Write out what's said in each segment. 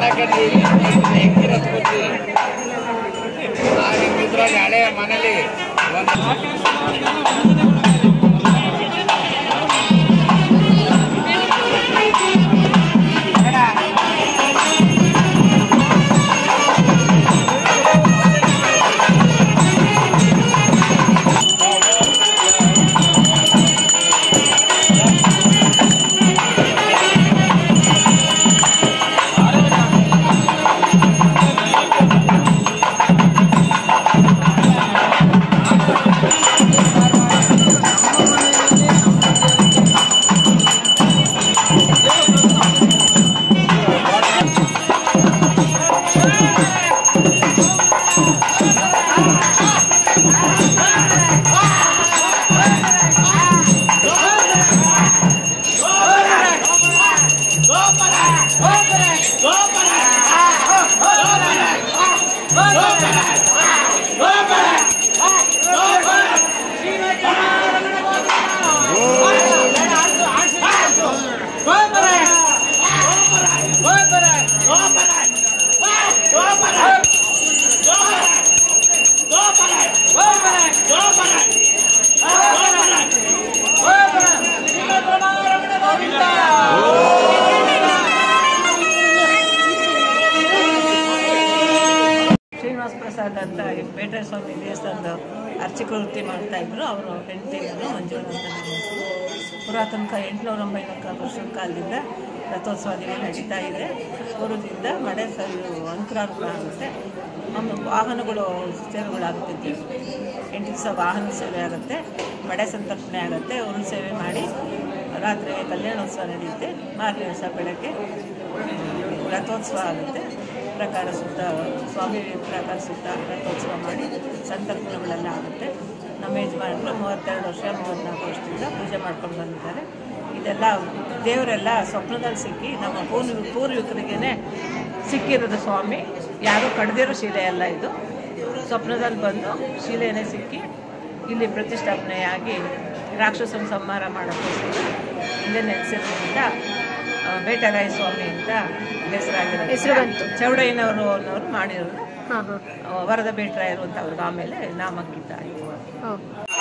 ಕಟ್ಟಿ ಹೆಂಗಿರತ್ ಗೊತ್ತಿ ಆ ನಿಮ್ಮಿದ್ರಾಗ ಹಳೆ ಮನೇಲಿ ಒಂದು ಶ್ರೀನಿವಾಸ ಪ್ರಸಾದ್ ಅಂತ ಈ ಪೇಟೆ ಸ್ವಾಮಿ ದೇವಸ್ಥಾನದ ಅರ್ಚಕ ವೃತ್ತಿ ಮಾಡ್ತಾ ಇದ್ರು ಅವರು ಹೆಂಡತಿ ಇದ್ರು ಮಂಜುಳಾ ಅಂತ ನನ್ನ ಹೆಸರು. ಪುರಾತನ ಕಾ ಎಂಟುನೂರ ಒಂಬೈನೂರು ವರ್ಷದ ಕಾಲದಿಂದ ರಥೋತ್ಸವಾದಿಗಳು ನಡೀತಾ ಇದೆ ಪೂರ್ವದಿಂದ ಮಡೆ ಸರಿ ಅನುಕೂಲ ಆಗುತ್ತೆ ಆಮೇಲೆ ವಾಹನಗಳು ಸೇವೆಗಳಾಗುತ್ತೆ ಎಂಟು ದಿವಸ ವಾಹನ ಸೇವೆ ಆಗುತ್ತೆ ಮಡೆ ಸಂತರ್ಪಣೆ ಆಗುತ್ತೆ ಉರುಳು ಸೇವೆ ಮಾಡಿ ರಾತ್ರಿ ಕಲ್ಯಾಣೋತ್ಸವ ನಡೆಯುತ್ತೆ ಮಾರನೇ ದಿವಸ ಬೆಳಗ್ಗೆ ರಥೋತ್ಸವ ಆಗುತ್ತೆ ಪ್ರಕಾರ ಸುತ್ತ ಸ್ವಾಮಿ ಪ್ರಕಾರ ಸುತ್ತ ರಥೋತ್ಸವ ಮಾಡಿ ಸಂತರ್ಪಣೆಗಳೆಲ್ಲ ಆಗುತ್ತೆ ನಮ್ಮ ಯಜಮಾನರು ಮೂವತ್ತೆರಡು ವರ್ಷ ಮೂವತ್ತ್ನಾಲ್ಕು ವರ್ಷದಿಂದ ಪೂಜೆ ಮಾಡ್ಕೊಂಡು ಬಂದಿದ್ದಾರೆ ಇದೆಲ್ಲ ದೇವರೆಲ್ಲ ಸ್ವಪ್ನದಲ್ಲಿ ಸಿಕ್ಕಿ ನಮ್ಮ ಪೂರ್ವ ಪೂರ್ವಿಕರಿಗೇ ಸಿಕ್ಕಿರೋದು ಸ್ವಾಮಿ ಯಾರೂ ಕಡ್ದಿರೋ ಶಿಲೆ ಅಲ್ಲ ಇದು ಸ್ವಪ್ನದಲ್ಲಿ ಬಂದು ಶಿಲೆನೇ ಸಿಕ್ಕಿ ಇಲ್ಲಿ ಪ್ರತಿಷ್ಠಾಪನೆಯಾಗಿ ರಾಕ್ಷಸನ ಸಂಹಾರ ಮಾಡೋಕ್ಕೋಸ್ಕರ ಇಲ್ಲೇ ನೆಲೆಸಿರೋದ್ರಿಂದ ಆ, ಬೇಟರಾಯ ಸ್ವಾಮಿ ಅಂತ ಹೆಸರಾಗಿರೋದು ಹೆಸರು ಬಂತು. ಚೌಡಯ್ಯನವರು ಅನ್ನೋರು ಮಾಡಿರೋದು ಹಾಂ ಹಾಂ ಆ, ವರದ ಬೇಟರಾಯರು ಅಂತ ಅವ್ರಿಗೆ ಆಮೇಲೆ ನಾಮಕ್ಕಿದ್ದ ಆಯಿತು ಹಾಂ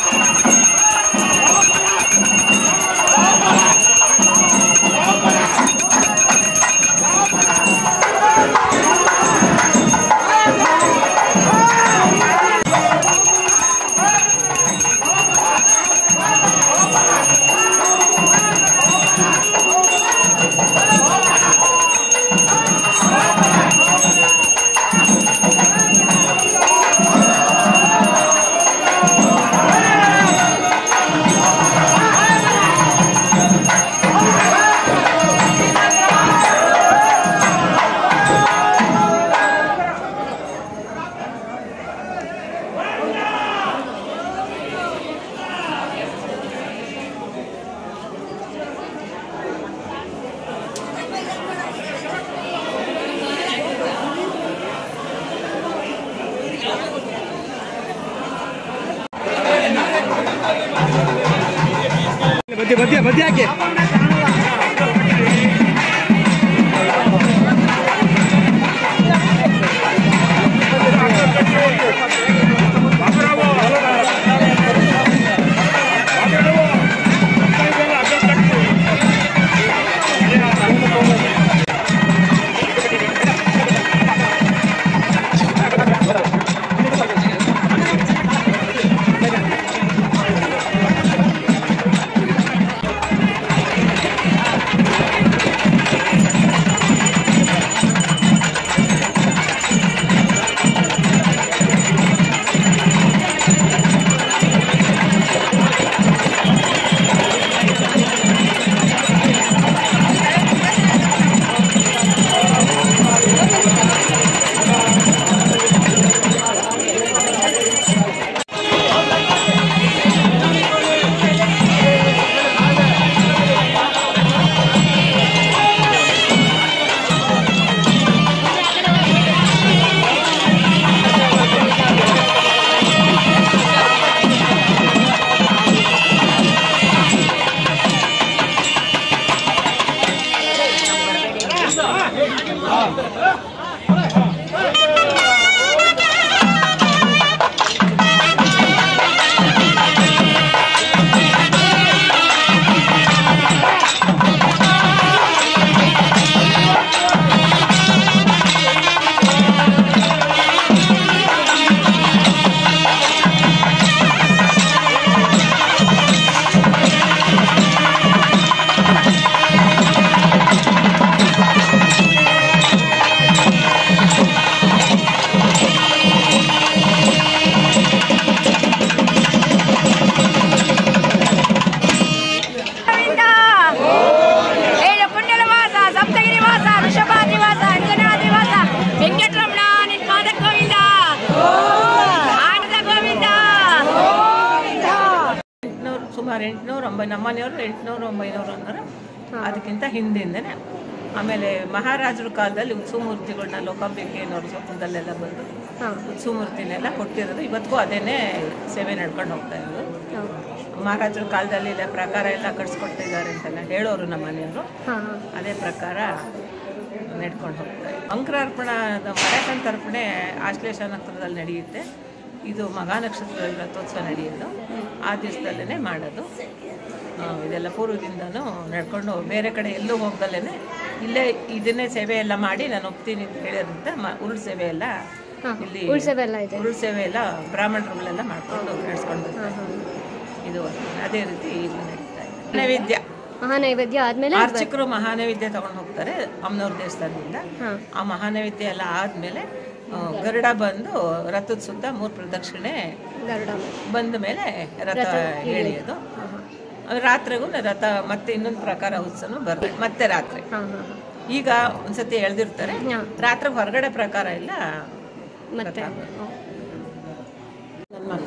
ಮಧ್ಯ ಮಧ್ಯ ಮಧ್ಯ ಹಾಕಿ ¡Vamos! ಸುಮಾರು ಎಂಟುನೂರು ಒಂಬೈ ನಮ್ಮ ಮನೆಯವರು ಎಂಟುನೂರು ಒಂಬೈನೂರು ಅನ್ನೋರು ಅದಕ್ಕಿಂತ ಹಿಂದಿಂದನೇ ಆಮೇಲೆ ಮಹಾರಾಜರ ಕಾಲದಲ್ಲಿ ಉತ್ಸವಮೂರ್ತಿಗಳನ್ನ ಲೋಕಾಂಬಿಕೆಯನ್ನವ್ರ ಸ್ವಪ್ನದಲ್ಲೆಲ್ಲ ಬಂದು ಹಾಂ ಉತ್ಸವಮೂರ್ತಿನೆಲ್ಲ ಕೊಟ್ಟಿರೋದು ಇವತ್ತಿಗೂ ಅದೇನೇ ಸೇವೆ ನಡ್ಕೊಂಡು ಹೋಗ್ತಾ ಇರೋದು ಹೌದು ಮಹಾರಾಜರ ಕಾಲದಲ್ಲಿ ಇಲ್ಲ ಪ್ರಕಾರ ಎಲ್ಲ ಕಟ್ಸ್ಕೊಟ್ಟಿದ್ದಾರೆ ಅಂತೆಲ್ಲ ಹೇಳೋರು ನಮ್ಮ ಮನೆಯವರು ಹಾಂ ಹಾಂ ಅದೇ ಪ್ರಕಾರ ನಡ್ಕೊಂಡು ಹೋಗ್ತಾರೆ ಅಂಕರಾರ್ಪಣದ ಮಳೆಕಂತರ್ಪಣೆ ಆಶ್ಲೇಷ ನಕ್ಷತ್ರದಲ್ಲಿ ನಡೆಯುತ್ತೆ ಇದು ಮಗಾ ನಕ್ಷತ್ರದಲ್ಲಿ ರಥೋತ್ಸವ ನಡೆಯೋದು ಆ ದಿವಸದಲ್ಲೇ ಮಾಡೋದು ಆ, ಇದೆಲ್ಲ ಪೂರ್ವದಿಂದನೂ ನಡ್ಕೊಂಡು ಬೇರೆ ಕಡೆ ಎಲ್ಲೂ ಹೋಗ್ದಲ್ಲೇ ಇಲ್ಲೇ ಇದನ್ನೇ ಸೇವೆ ಎಲ್ಲ ಮಾಡಿ ನಾನು ಒಪ್ತೀನಿ ಅಂತ ಹೇಳಿದ್ರಿಂದ ಮ ಉರುಳು ಸೇವೆ ಎಲ್ಲ ಹಾಂ ಇಲ್ಲಿ ಉಳ್ಸವೆ ಎಲ್ಲ ಇದೆ ಉರುಳು ಸೇವೆ ಎಲ್ಲ ಬ್ರಾಹ್ಮಣರುಗಳೆಲ್ಲ ಮಾಡ್ಕೊಂಡು ನಡೆಸ್ಕೊಂಡು ಬರ್ತಾರೆ ಹಾಂ ಹಾಂ ಇದು ಅದೇ ರೀತಿ ಇಲ್ಲಿ ನಡೀತಾ ಇದೆ ನೈವೇದ್ಯ ಮಹಾನೈವೇದ್ಯ ಆದಮೇಲೆ ಅರ್ಚಕರು ಮಹಾನೈವೇದ್ಯ ತಗೊಂಡು ಹೋಗ್ತಾರೆ ಅಮ್ಮನವ್ರ ದೇವಸ್ಥಾನದಿಂದ ಹಾಂ ಆ ಮಹಾನೈವೇದ್ಯ ಎಲ್ಲ ಆದಮೇಲೆ ಗರುಡ ಬಂದು ರಥದ ಸುತ್ತ ಮೂರು ಪ್ರದಕ್ಷಿಣೆ ಗರುಡ ಬಂದ ಮೇಲೆ ರಥ ಎಳೆಯೋದು ಹಾಂ ಹಾಂ ರಾತ್ರಿಗೂ ರಥ ಮತ್ತೆ ಇನ್ನೊಂದು ಪ್ರಕಾರ ಉತ್ಸವ ಬರ್ತದೆ ಮತ್ತೆ ರಾತ್ರಿ ಹಾಂ ಹಾಂ ಹಾಂ ಈಗ ಒಂದ್ಸತಿ ಎಳ್ದಿರ್ತಾರೆ ಹಾಂ. ರಾತ್ರಿ ಹೊರಗಡೆ ಪ್ರಕಾರ ಎಲ್ಲ ಮತ್ತೆ ರಥ ಹಾಂ. ನನ್ನ ಮಗ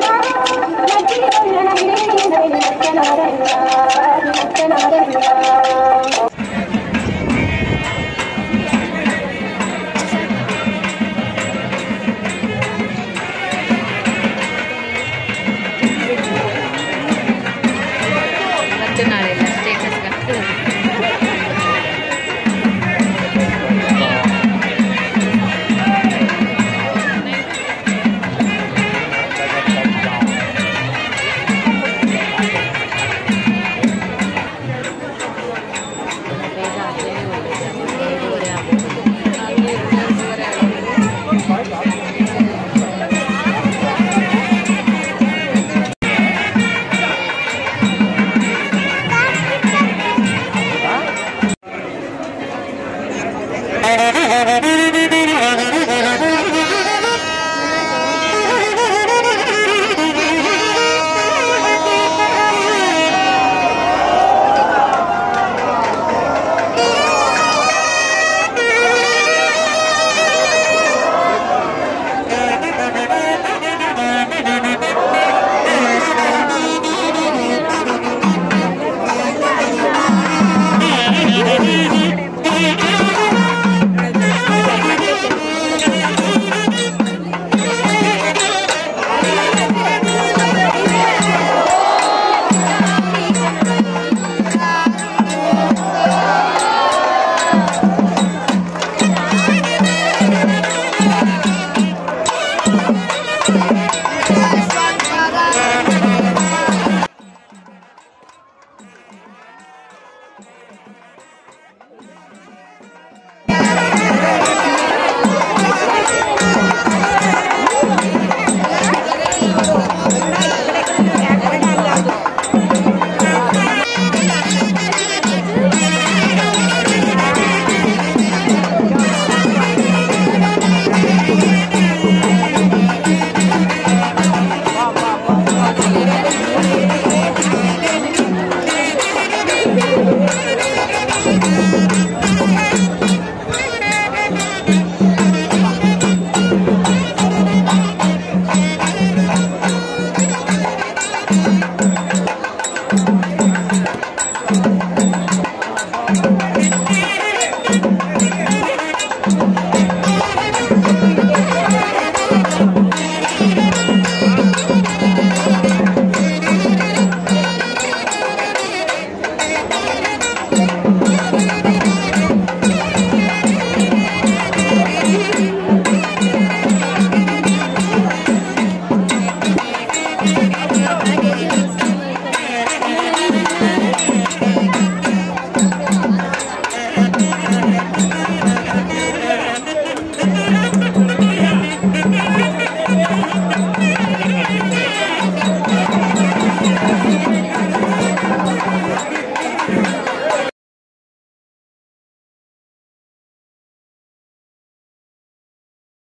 Thank you.